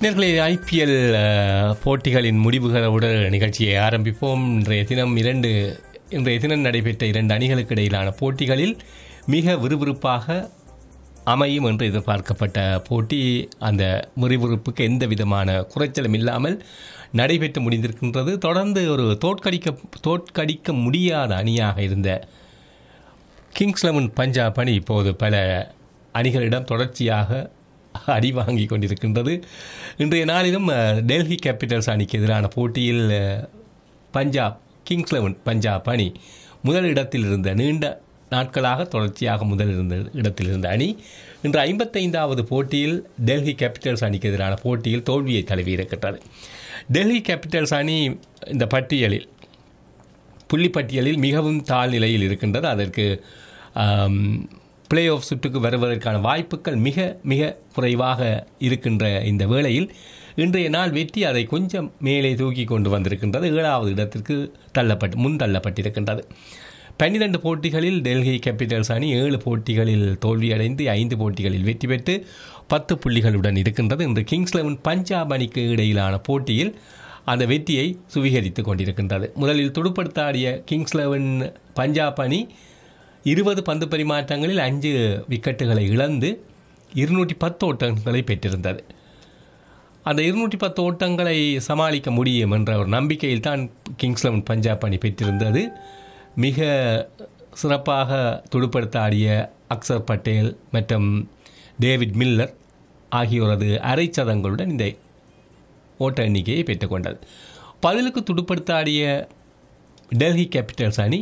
நேர்களே ஐபிஎல் போட்டிகளின் முடிவுகளுடன் நிகழ்ச்சியை ஆரம்பிப்போம் இன்றைய தினம் இரண்டு இன்றைய தினம் நடைபெற்ற இரண்டு அணிகளுக்கு இடையிலான போட்டிகளில் மிக விறுவிறுப்பாக அமையும் என்று எதிர்பார்க்கப்பட்ட போட்டி அந்த விறுவிறுப்புக்கு எந்த விதமான குறைச்சலும் இல்லாமல் நடைபெற்று முடிந்திருக்கின்றது தொடர்ந்து ஒரு தோற்கடிக்க தோற்கடிக்க முடியாத அணியாக இருந்த கிங்ஸ் லெவன் பஞ்சாப் அணி இப்போது பல அணிகளிடம் தொடர்ச்சியாக அடி வாங்கி கொண்டிருக்கின்றது இன்றைய நாளிலும் அஹ், டெல்லி கேபிட்டல்ஸ் அணிக்கு எதிரான போட்டியில் அஹ், பஞ்சாப் கிங்ஸ் லெவன் பஞ்சாப் அணி முதல் இடத்தில் இருந்த நீண்ட நாட்களாக தொடர்ச்சியாக முதல் இருந்த இடத்தில் இருந்த அணி இன்று ஐம்பத்தைந்தாவது போட்டியில் டெல்லி கேபிட்டல்ஸ் அணிக்கு எதிரான போட்டியில் தோல்வியை தழுவியிருக்கின்றது டெல்லி கேபிட்டல்ஸ் அணி இந்த பட்டியலில் புள்ளிப்பட்டியலில் மிகவும் தாழ்நிலையில் இருக்கின்றது அதற்கு பிளே ஆஃப் சுற்றுக்கு வருவதற்கான வாய்ப்புகள் மிக மிக குறைவாக இருக்கின்ற இந்த வேளையில் இன்றைய நாள் வெற்றி அதை கொஞ்சம் மேலே தூக்கி கொண்டு வந்திருக்கின்றது ஏழாவது இடத்திற்கு தள்ளப்பட்டு முன் தள்ளப்பட்டிருக்கின்றது பன்னிரண்டு போட்டிகளில் டெல்லி கேபிட்டல்ஸ் அணி ஏழு போட்டிகளில் தோல்வியடைந்து ஐந்து போட்டிகளில் வெற்றி பெற்று பத்து புள்ளிகளுடன் இருக்கின்றது இன்று கிங்ஸ் லெவன் பஞ்சாப் அணிக்கு இடையிலான போட்டியில் அந்த வெற்றியை சுவீகரித்து கொண்டிருக்கின்றது முதலில் துடுப்படுத்த ஆடிய கிங்ஸ் லெவன் பஞ்சாப் அணி இருபது பந்து பரிமாற்றங்களில் அஞ்சு விக்கெட்டுகளை இழந்து இருநூற்றி பத்து ஓட்டங்களை பெற்றிருந்தது அந்த இருநூற்றி பத்து ஓட்டங்களை சமாளிக்க முடியும் என்ற ஒரு நம்பிக்கையில் தான் கிங்ஸ் லெவன் பஞ்சாப் அணி பெற்றிருந்தது மிக சிறப்பாக துடுப்படுத்த ஆடிய அக்சர் பட்டேல் மற்றும் டேவிட் மில்லர் ஆகியோரது அரை சதங்களுடன் இந்த ஓட்ட எண்ணிக்கையை பெற்றுக்கொண்டது பதிலுக்கு துடுப்படுத்த ஆடிய டெல்லி கேபிட்டல்ஸ் அணி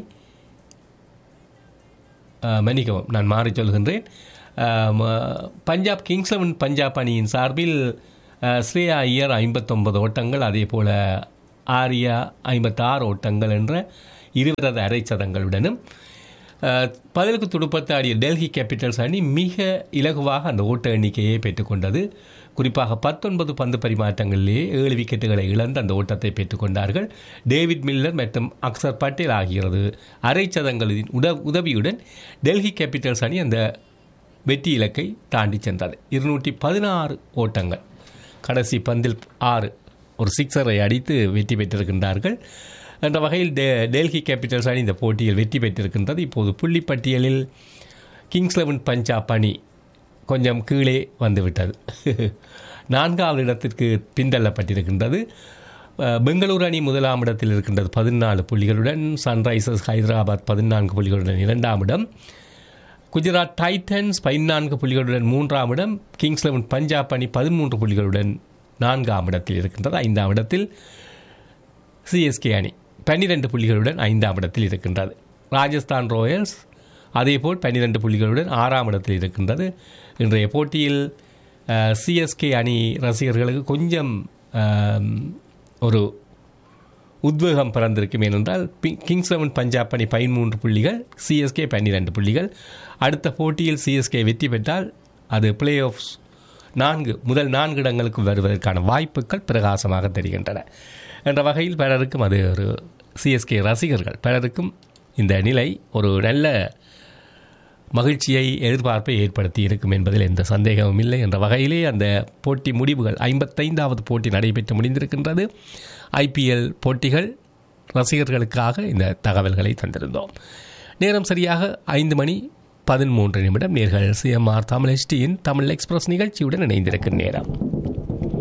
அஹ், மன்னிக்கவும் நான் மாறி சொல்கின்றேன் அஹ், ம- பஞ்சாப் கிங்ஸ் லெவன் பஞ்சாப் அணியின் சார்பில் அஹ், ஸ்ரேயா ஐயர் ஐம்பத்தொன்பது ஓட்டங்கள் அதே போல ஆரியா ஐம்பத்தாறு ஓட்டங்கள் என்ற இருபது அரை சதங்களுடனும் அஹ், பதிலுக்கு துடுப்பத்து ஆடிய டெல்லி கேபிட்டல்ஸ் அணி மிக இலகுவாக அந்த ஓட்ட எண்ணிக்கையை பெற்றுக்கொண்டது குறிப்பாக பத்தொன்பது பந்து பரிமாற்றங்களிலேயே ஏழு விக்கெட்டுகளை இழந்து அந்த ஓட்டத்தை பெற்றுக்கொண்டார்கள் டேவிட் மில்லர் மற்றும் அக்சர் பட்டேல் ஆகியோரது அரை சதங்களின் உத உதவியுடன் டெல்லி கேபிட்டல்ஸ் அணி அந்த வெற்றி இலக்கை தாண்டி சென்றது இருநூற்றி பதினாறு ஓட்டங்கள் கடைசி பந்தில் ஆறு ஒரு சிக்ஸரை அடித்து வெற்றி பெற்றிருக்கின்றார்கள் என்ற வகையில் டெ டெல்லி கேபிட்டல்ஸ் அணி இந்த போட்டியில் வெற்றி பெற்றிருக்கின்றது இப்போது புள்ளிப்பட்டியலில் கிங்ஸ் லெவன் பஞ்சாப் அணி கொஞ்சம் கீழே வந்துவிட்டது நான்காவது இடத்திற்கு பின்தள்ளப்பட்டிருக்கின்றது அஹ், பெங்களூரு அணி முதலாம் இடத்தில் இருக்கின்றது பதினாலு புள்ளிகளுடன் சன்ரைசர்ஸ் ஹைதராபாத் பதினான்கு புள்ளிகளுடன் இரண்டாம் இடம் குஜராத் டைட்டன்ஸ் பதினான்கு புள்ளிகளுடன் மூன்றாம் இடம் கிங்ஸ் லெவன் பஞ்சாப் அணி பதிமூன்று புள்ளிகளுடன் நான்காம் இடத்தில் இருக்கின்றது ஐந்தாம் இடத்தில் சிஎஸ்கே அணி பன்னிரண்டு புள்ளிகளுடன் ஐந்தாம் இடத்தில் இருக்கின்றது ராஜஸ்தான் ராயல்ஸ் அதேபோல் பன்னிரண்டு புள்ளிகளுடன் ஆறாம் இடத்தில் இருக்கின்றது இன்றைய போட்டியில் சிஎஸ்கே அணி ரசிகர்களுக்கு கொஞ்சம் ஆம், ஒரு உத்வேகம் பிறந்திருக்கும் ஏனென்றால் பி- கிங்ஸ் லெவன் பஞ்சாப் அணி பதிமூன்று புள்ளிகள் சிஎஸ்கே பன்னிரண்டு புள்ளிகள் அடுத்த போட்டியில் சிஎஸ்கே வெற்றி பெற்றால் அது பிளே ஆஃப்ஸ் நான்கு முதல் நான்கு இடங்களுக்கு வருவதற்கான வாய்ப்புகள் பிரகாசமாக தெரிகின்றன என்ற வகையில் பலருக்கும் அது ஒரு சிஎஸ்கே ரசிகர்கள் பலருக்கும் இந்த நிலை ஒரு நல்ல மகிழ்ச்சியை எதிர்பார்ப்பை ஏற்படுத்தி இருக்கும் என்பதில் எந்த சந்தேகமும் இல்லை என்ற வகையிலே அந்த போட்டி முடிவுகள் ஐம்பத்தைந்தாவது போட்டி நடைபெற்று முடிந்திருக்கின்றது ஐபிஎல் போட்டிகள் ரசிகர்களுக்காக இந்த தகவல்களை தந்திருந்தோம் நேரம் சரியாக ஐந்து மணி பதிமூன்று நிமிடம் நேர்கள் சிஎம்ஆர் தமிழ் எஸ்டியின் தமிழ் எக்ஸ்பிரஸ் நிகழ்ச்சியுடன் இணைந்திருக்கும் நேரம்